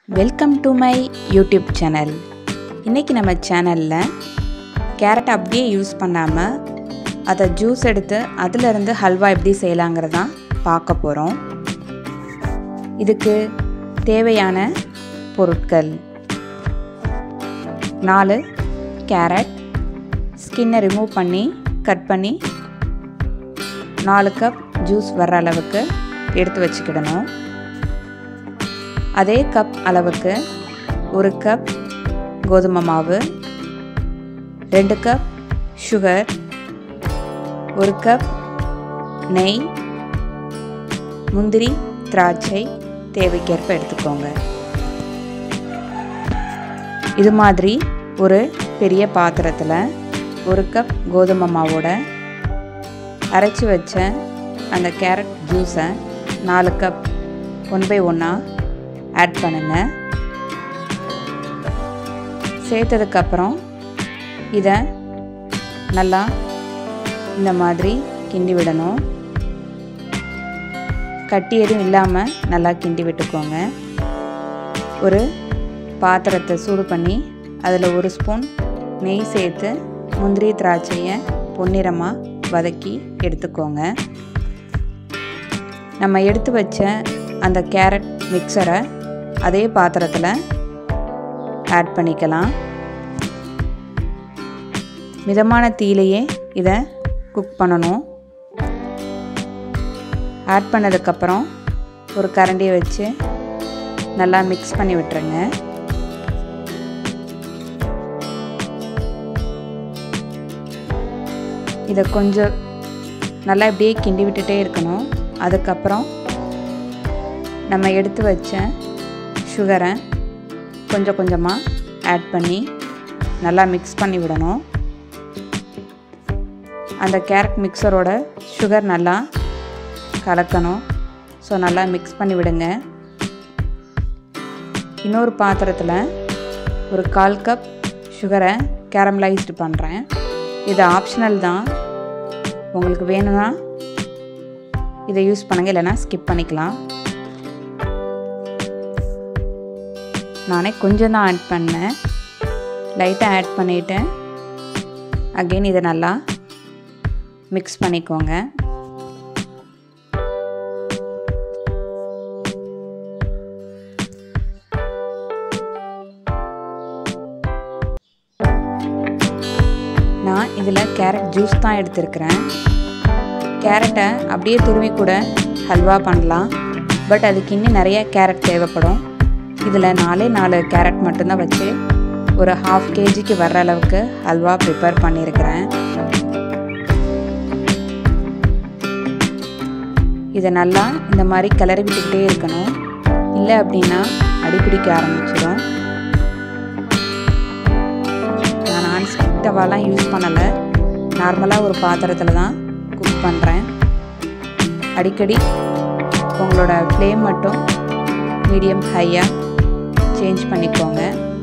welcome to my YouTube channel இன்றைக்கி நம்ம சேனலில் கேரட் அப்படியே யூஸ் பண்ணாமல் அதை ஜூஸ் எடுத்து அதிலிருந்து ஹல்வா எப்படி செய்யலாங்கிறதான் பார்க்க போகிறோம் இதுக்கு தேவையான பொருட்கள் நாலு கேரட் ஸ்கின்னை ரிமூவ் பண்ணி கட் பண்ணி நாலு கப் ஜூஸ் வர்ற அளவுக்கு எடுத்து வச்சுக்கிடணும் அதே கப் அளவுக்கு ஒரு கப் கோதுமை மாவு ரெண்டு கப் சுகர் ஒரு கப் நெய் முந்திரி திராட்சை தேவைக்கேற்ப எடுத்துக்கோங்க இது மாதிரி ஒரு பெரிய பாத்திரத்தில் ஒரு கப் கோதுமை மாவோட அரைச்சி வச்ச அந்த கேரட் ஜூஸை நாலு கப் ஒன் பை ஒன்னாக ஆட் பண்ணுங்கள் சேர்த்ததுக்கப்புறம் இதை நல்லா இந்த மாதிரி கிண்டி விடணும் கட்டி எதுவும் இல்லாமல் நல்லா கிண்டி விட்டுக்கோங்க ஒரு பாத்திரத்தை சூடு பண்ணி அதில் ஒரு ஸ்பூன் நெய் சேர்த்து முந்திரி திராட்சையை பொன்னிறமாக வதக்கி எடுத்துக்கோங்க நம்ம எடுத்து வச்ச அந்த கேரட் மிக்சரை அதே பாத்திரத்தில் ஆட் பண்ணிக்கலாம் மிதமான தீலையே இதை குக் பண்ணணும் ஆட் பண்ணதுக்கப்புறம் ஒரு கரண்டியை வச்சு நல்லா மிக்ஸ் பண்ணி விட்டுருங்க இதை கொஞ்சம் நல்லா இப்படியே கிண்டி விட்டுட்டே இருக்கணும் அதுக்கப்புறம் நம்ம எடுத்து வச்ச சுகரை கொஞ்சம் கொஞ்சமாக ஆட் பண்ணி நல்லா மிக்ஸ் பண்ணி விடணும் அந்த கேரட் மிக்சரோட சுகர் நல்லா கலக்கணும் ஸோ நல்லா மிக்ஸ் பண்ணி விடுங்க இன்னொரு பாத்திரத்தில் ஒரு கால் கப் சுகரை கேரமலைஸ்டு பண்ணுறேன் இது ஆப்ஷனல் தான் உங்களுக்கு வேணும்னா இதை யூஸ் பண்ணுங்கள் இல்லைனா ஸ்கிப் பண்ணிக்கலாம் நானே கொஞ்சம் தான் ஆட் பண்ணேன் லைட்டாக ஆட் பண்ணிவிட்டு அகெயின் இதை நல்லா மிக்ஸ் பண்ணிக்கோங்க நான் இதில் கேரட் ஜூஸ் தான் எடுத்திருக்கிறேன் கேரட்டை அப்படியே துருவி கூட ஹல்வா பண்ணலாம் பட் அதுக்கு இன்னும் நிறைய கேரட் தேவைப்படும் இதில் நாலே நாலு கேரட் மட்டும்தான் வச்சு ஒரு ஹாஃப் கேஜிக்கு வர்ற அளவுக்கு ஹல்வா ப்ரிப்பேர் பண்ணியிருக்கிறேன் இதை நல்லா இந்த மாதிரி கிளறி விட்டுக்கிட்டே இருக்கணும் இல்லை அப்படின்னா அடிப்பிடிக்க ஆரம்பிச்சிடும் நான் நான்ஸ்டிக் தவாலாம் யூஸ் பண்ணலை நார்மலாக ஒரு பாத்திரத்தில் தான் குக் பண்ணுறேன் அடிக்கடி உங்களோட ஃப்ளேம் மட்டும் மீடியம் ஹையாக சேஞ்ச் பண்ணிக்கோங்க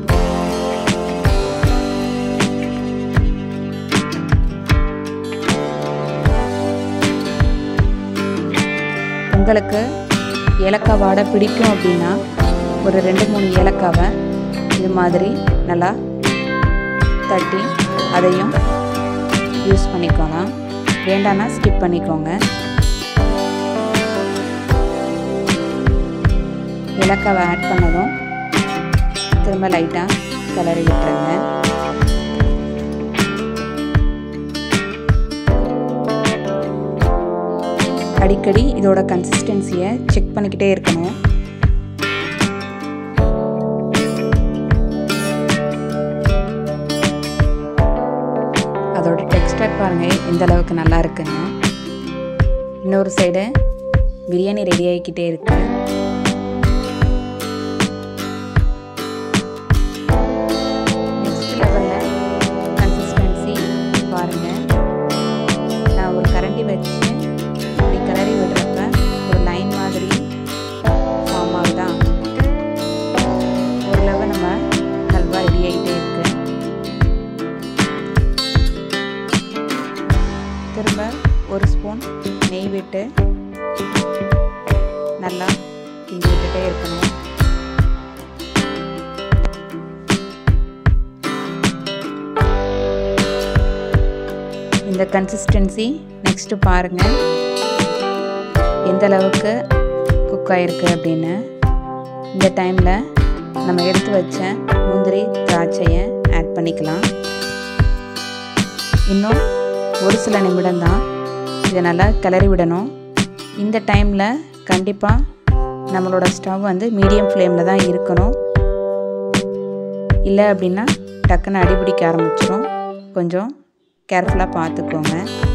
உங்களுக்கு ஏலக்காய் வாடை பிடிக்கும் அப்படின்னா ஒரு ரெண்டு மூணு ஏலக்காவை இது மாதிரி நல்லா தட்டி அதையும் யூஸ் பண்ணிக்கோலாம் வேண்டான்னா ஸ்கிப் பண்ணிக்கோங்க ஏலக்காவை ஆட் பண்ணதும் திரும்ப லைட்டாக கிளறி விட்டுருங்க அடிக்கடி இதோட கன்சிஸ்டன்சியை செக் பண்ணிக்கிட்டே இருக்கணும் அதோட டெக்ஸ்டர் பாருங்கள் எந்த அளவுக்கு நல்லா இருக்குன்னு இன்னொரு சைடு பிரியாணி ரெடி ஆகிக்கிட்டே இருக்குது நெக்ஸ்ட் லெவலில் கன்சிஸ்டன்சி பாருங்கள் நான் ஒரு கரண்டி வச்சு இப்படி கிளறி விடுறப்ப ஒரு லைன் மாதிரி ஃபார்ம் ஆகுதா ஓரளவு நம்ம ஹல்வா ரெடி ஆகிட்டே இருக்கு திரும்ப ஒரு ஸ்பூன் நெய் விட்டு நல்லா கிண்டி விட்டுட்டே இருக்கணும் இந்த கன்சிஸ்டன்சி நெக்ஸ்ட்டு பாருங்கள் எந்த அளவுக்கு குக் ஆகிருக்கு அப்படின்னு இந்த டைமில் நம்ம எடுத்து வச்ச முந்திரி திராட்சையை ஆட் பண்ணிக்கலாம் இன்னும் ஒரு சில நிமிடம் தான் இதை நல்லா கிளறி விடணும் இந்த டைமில் கண்டிப்பாக நம்மளோட ஸ்டவ் வந்து மீடியம் ஃப்ளேமில் தான் இருக்கணும் இல்லை அப்படின்னா டக்குன்னு அடிபிடிக்க ஆரம்பிச்சிடும் கொஞ்சம் கேர்ஃபுல்லாக பார்த்துக்கோங்க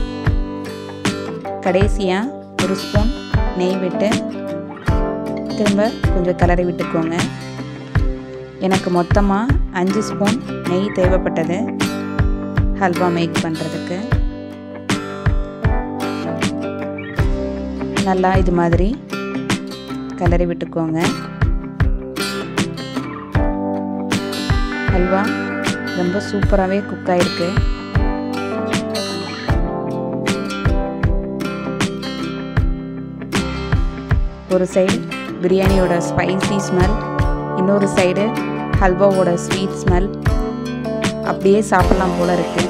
கடைசியாக ஒரு ஸ்பூன் நெய் விட்டு திரும்ப கொஞ்சம் கிளறி விட்டுக்கோங்க எனக்கு மொத்தமாக அஞ்சு ஸ்பூன் நெய் தேவைப்பட்டது ஹல்வா மேக் பண்ணுறதுக்கு நல்லா இது மாதிரி கிளறி விட்டுக்கோங்க ஹல்வா ரொம்ப சூப்பராகவே குக் ஆகிருக்கு ஒரு சைடு பிரியாணியோட ஸ்பைசி ஸ்மெல் இன்னொரு சைடு ஹல்வாவோட ஸ்வீட் ஸ்மெல் அப்படியே சாப்பிட்லாம் போல இருக்கு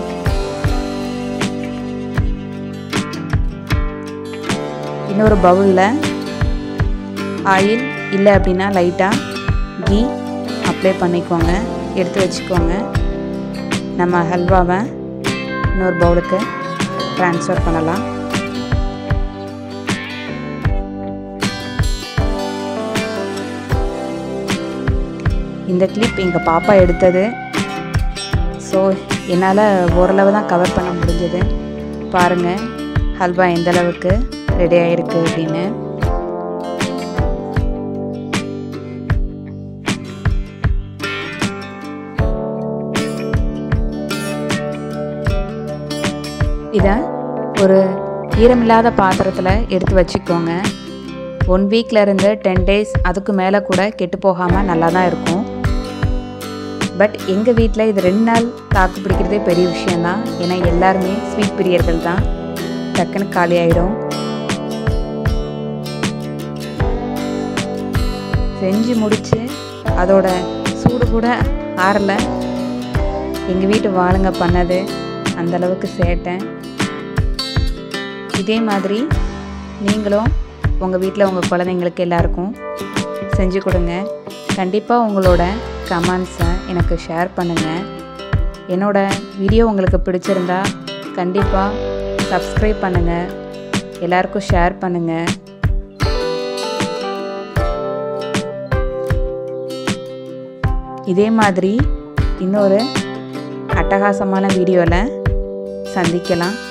இன்னொரு பவுலில் ஆயில் இல்லை அப்படின்னா லைட்டாக கீ அப்ளை பண்ணிக்கோங்க எடுத்து வச்சுக்கோங்க நம்ம ஹல்வாவை இன்னொரு பவுலுக்கு ட்ரான்ஸ்ஃபர் பண்ணலாம் இந்த கிளிப் எங்கள் பாப்பா எடுத்தது ஸோ என்னால் ஓரளவு தான் கவர் பண்ண முடிஞ்சது பாருங்கள் ஹல்வா எந்த அளவுக்கு ரெடி ஆகிருக்கு அப்படின்னு இதை ஒரு ஈரமில்லாத பாத்திரத்தில் எடுத்து வச்சுக்கோங்க ஒன் வீக்கில் இருந்து டென் டேஸ் அதுக்கு மேலே கூட கெட்டு போகாமல் நல்லா தான் இருக்கும் பட் எங்கள் வீட்டில் இது ரெண்டு நாள் தாக்கு பிடிக்கிறதே பெரிய விஷயந்தான் ஏன்னா எல்லாருமே ஸ்வீட் பிரியர்கள் தான் டக்குன்னு காலி ஆகிடும் செஞ்சு முடித்து அதோட சூடு கூட ஆறலை எங்கள் வீட்டு வாளுங்க பண்ணது அந்தளவுக்கு சேட்டேன் இதே மாதிரி நீங்களும் உங்கள் வீட்டில் உங்கள் குழந்தைங்களுக்கு எல்லாருக்கும் செஞ்சு கொடுங்க கண்டிப்பாக உங்களோட கமெண்ட்ஸை எனக்கு ஷேர் பண்ணுங்கள் என்னோடய வீடியோ உங்களுக்கு பிடிச்சிருந்தா கண்டிப்பாக சப்ஸ்கிரைப் பண்ணுங்கள் எல்லாருக்கும் ஷேர் பண்ணுங்கள் இதே மாதிரி இன்னொரு அட்டகாசமான வீடியோவில் சந்திக்கலாம்